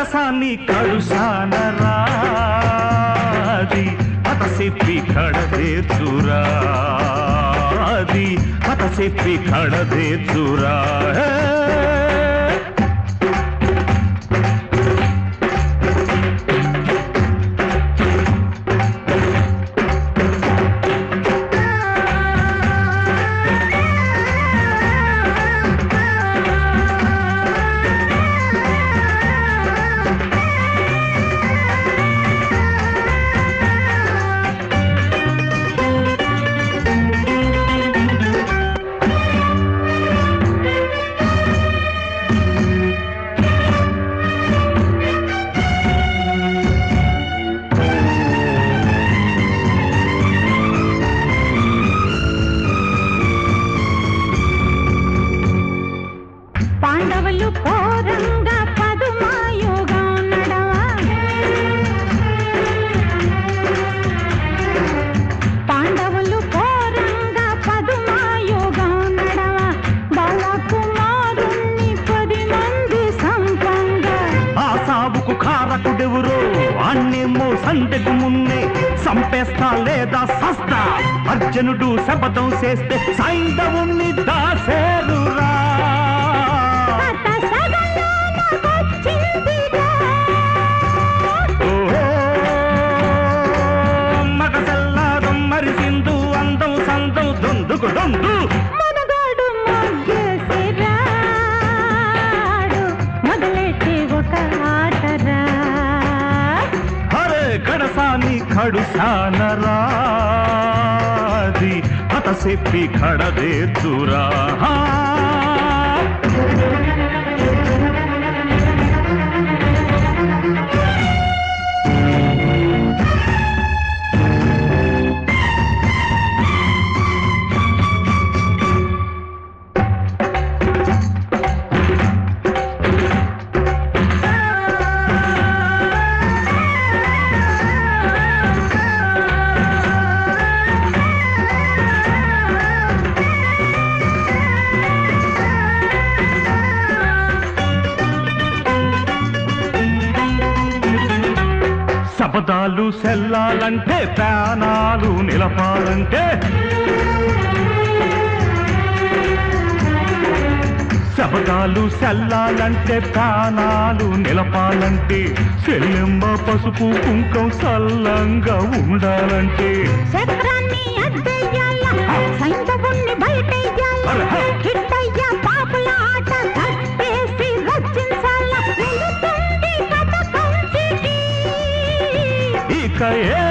కడసాన్ని కడుసానరాది అత చెప్పి కడదేచురాది అత చెప్పి కడదేచురా పాండవులు ఘోరంగా పదుమాయుగా నడవా పాండవులు ఘోరంగా పదుమాయుగా నడవా బాలకుమారుణ్ణి పది మంది సంపంగా ఆ సాగుకు కారకుడెవరో అన్నేమో సందెకు మున్నే సంపేస్తా లేదా సస్తా అర్జునుడు శపథం చేస్తే సైంధవుణ్ణి దాసేరురా కథ సగలోనకొచ్చిందిగా. మగసల్లాదం మరిసిందు అందం సందం దొందుకు దొందు మనగాడు మొగ్గేసిరాడు, మొదలెట్టి ఒక ఆటరా హరే కడసాని కడుసానరాది అత చెప్పి కడదేతురా శబదాలు సెల్లాలంటే ప్రాణాలు నిలపాలంటే శబదాలు సెల్లాలంటే ప్రాణాలు నిలపాలంటే చెల్లెమ్మ పసుపు కుంకం సల్లంగా ఉండాలంటే చక్రాన్ని అద్దెయ్యాల, సైంధవుణ్ణి బయటెయ్యాల. అరే. కిట్టయ్య పాపుల ఆట కట్టేసి రచించాల. వెళుతుంది కథ కంచికి. ఇక ఏ